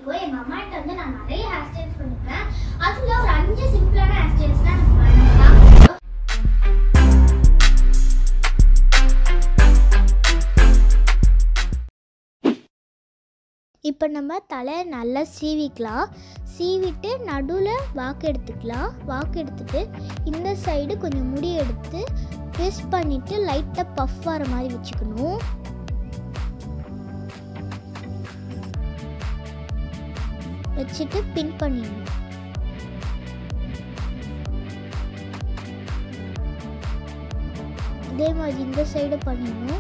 பிடிக்கும் எங்க அம்மா கிட்ட வந்து நான் நிறைய ஹேர் ஸ்டைல்ஸ் பண்ணிருக்கேன் அதுல ஒரு அஞ்சு சிம்பிளான ஹேர் ஸ்டைல்ஸ் தான் எனக்கு பண்ணலாம் இப்போ நம்ம தலையை நல்லா சீவிக்கலாம் சீவிட்டு நடுவில் வாக்கு எடுத்துக்கலாம் வாக்கு எடுத்துட்டு இந்த சைடு கொஞ்சம் முடி எடுத்து ட்விஸ்ட் பண்ணிட்டு லைட்டாக பஃப் வர மாதிரி வச்சுக்கணும் வச்சுட்டு பின் பண்ணிடணும் இதே மாதிரி இந்த சைடு பண்ணிடணும்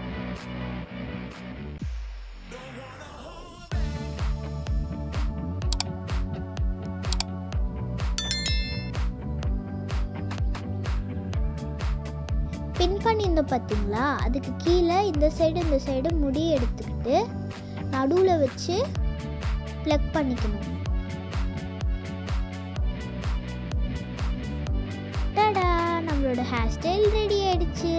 பின் பண்ணியிருந்தோம் பார்த்தீங்களா அதுக்கு கீழே இந்த சைடு இந்த சைடு முடி எடுத்துக்கிட்டு நடுவில் வச்சு ப்ளக் பண்ணிக்கணும் டடா நம்மளோட ஹேர் ஸ்டைல் ரெடி ஆயிடுச்சு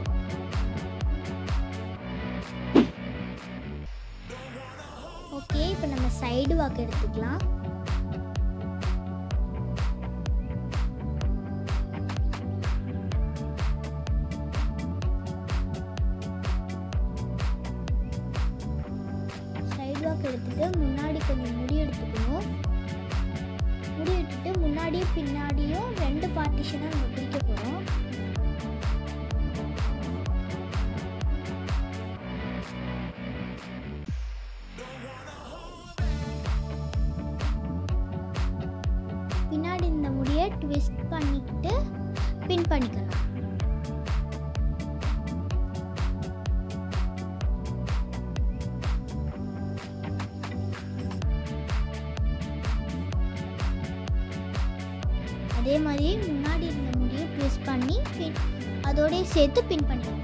ஓகே இப்போ நம்ம சைடு வாக்கு எடுத்துக்கலாம் சைடு வாக் எடுத்துட்டு முன்னாடி கொஞ்சம் முடி எடுத்துக்கணும் முடி எடுத்துட்டு முன்னாடியும் பின்னாடியும் ரெண்டு பார்ட்டிஷனாக நம்ம பிரிக்க போகிறோம் பின்னாடி இந்த முடியை ட்விஸ்ட் பண்ணிக்கிட்டு பின் பண்ணிக்கணும் அதே மாதிரி முன்னாடி இருந்த முடியை ட்விஸ்ட் பண்ணி பின் அதோடய சேர்த்து பின் பண்ணிக்கணும்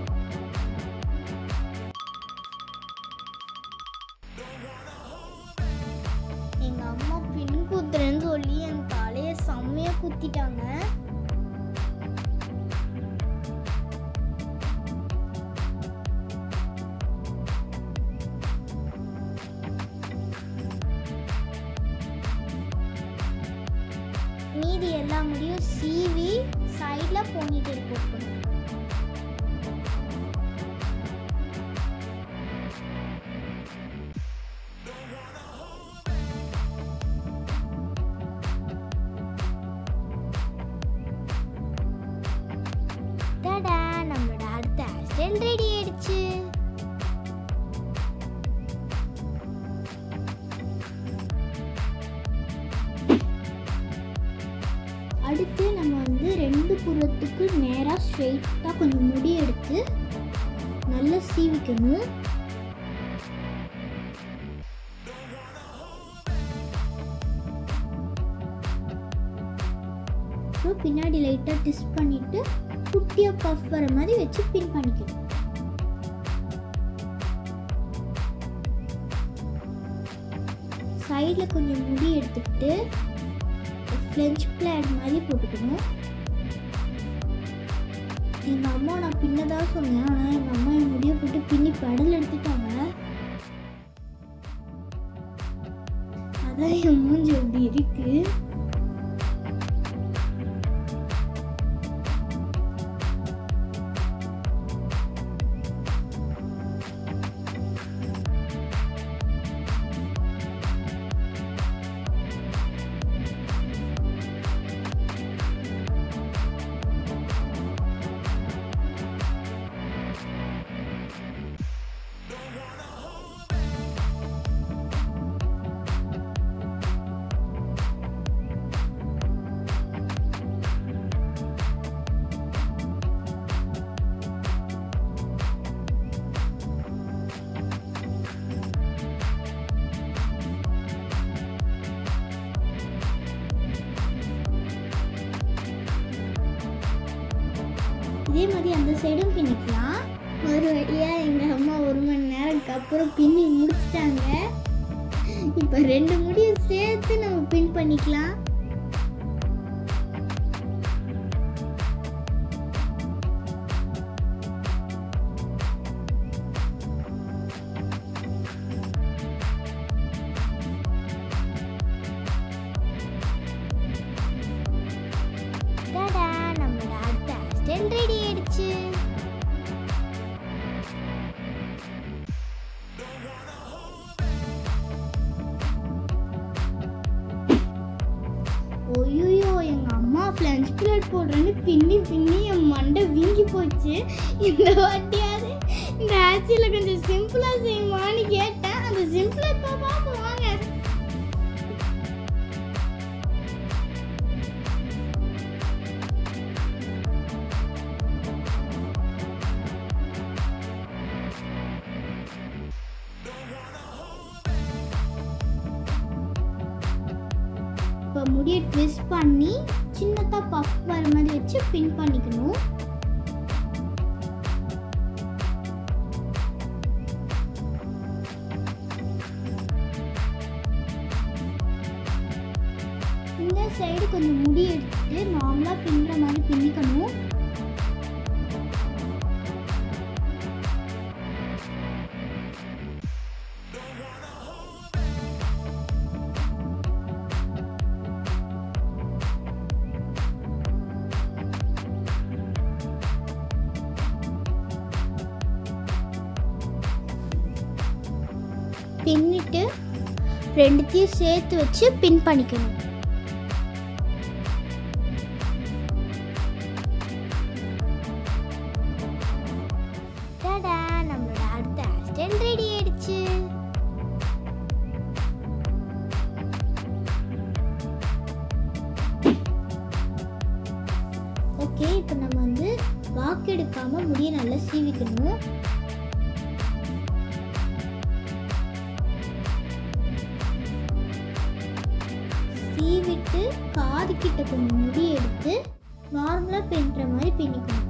எங்க அம்மா பின் குத்துறேன்னு சொல்லி என் தலையை செம்மையா குத்திட்டாங்க மீதி எல்லா முடியும் சீவி சைடில் போனிட்டெயில் போட்டுக்கணும் டடா நம்மளோட அடுத்த ஹேர் ஸ்டைல் ரெடி ஆயிடுச்சு அடுத்து நம்ம வந்து ரெண்டு புறத்துக்கு நேராக ஸ்ட்ரெயிட்டாக கொஞ்சம் முடி எடுத்து நல்லா சீவிக்கணும் அப்புறம் பின்னாடி லைட்டாக டிஸ்ட் பண்ணிட்டு குட்டியாக பஃப் வர மாதிரி வச்சு பின் பண்ணிக்கணும் சைடில் கொஞ்சம் முடி எடுத்துக்கிட்டு ஃப்ரெஞ்ச் பிளாட் மாதிரி போட்டுக்கணும் எங்கள் அம்மா நான் பின்னதாக சொன்னேன் ஆனால் எங்கள் அம்மா என் முடியை போட்டு பின்னி பெடல் எடுத்துட்டாங்க அதான் என் மூஞ்சி அப்படி இருக்கு இதே மாதிரி அந்த சைடும் பின்னிக்கலாம் ஒரு வழியாக எங்கள் அம்மா ஒரு மணி நேரத்துக்கு அப்புறம் பின்னி முடிச்சிட்டாங்க இப்போ ரெண்டு முடியும் சேர்த்து நம்ம பின் பண்ணிக்கலாம் லஞ்ச் பிளேட் போடுறேன்னு பின்னி பின்னி என் மண்டை வீங்கி போச்சு இந்த வாட்டியாவது இந்த ஆட்சியில் கொஞ்சம் சிம்பிளாக செய்யுமான்னு கேட்டேன் அந்த சிம்பிளாக இப்போ பார்ப்போம் வாங்க இப்போ முடியை ட்விஸ்ட் பண்ணி சின்னதாக பஃப் வர மாதிரி வச்சு பின் பண்ணிக்கணும் இந்த சைடு கொஞ்சம் முடி எடுத்துட்டு நார்மலாக பின்னுற மாதிரி பின்னிக்கணும் பின்னிட்டு ரெண்டுத்தையும் சேர்த்து வச்சு பின் பண்ணிக்கணும் டடா நம்மளோட அடுத்த ஹேர்ஸ்டைல் ரெடி ஆயிடுச்சு ஓகே இப்போ நம்ம வந்து வாக்கு எடுக்காம முடிய நல்லா சீவிக்கணும் சீவிட்டு காது கிட்ட கொஞ்சம் முடி எடுத்து நார்மலாக பின்னுற மாதிரி பின்னிக்கணும்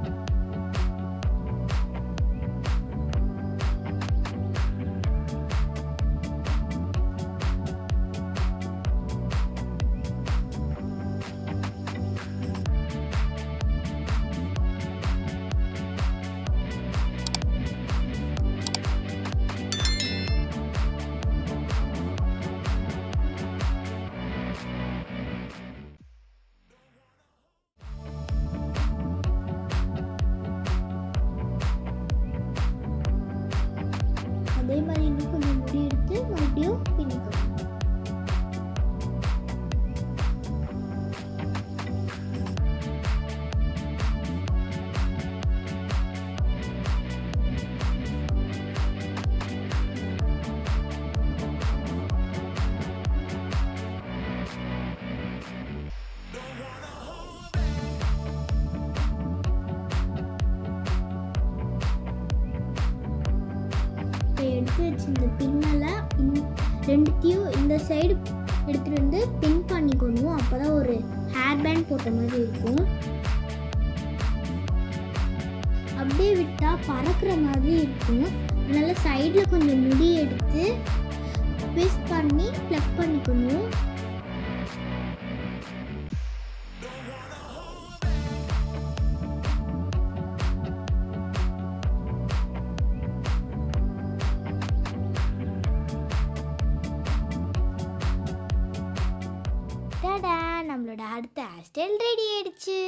அதே மாதிரி இன்னும் கொஞ்சம் முடி எடுத்து மறுபடியும் பின்னிக்கணும் இப்போ எடுத்து வச்சிருந்த பின்னலை ரெண்டுத்தையும் இந்த சைடு எடுத்துகிட்டு வந்து பின் பண்ணிக்கணும் அப்போ தான் ஒரு ஹேர் பேண்ட் போட்ட மாதிரி இருக்கும் அப்படியே விட்டால் பறக்கிற மாதிரி இருக்கும் அதனால சைடில் கொஞ்சம் முடி எடுத்து ட்விஸ்ட் பண்ணி ப்ளக் பண்ணிக்கணும் டடா நம்மளோட அடுத்த ஹேர்ஸ்டைல் ரெடி ஆயிடுச்சு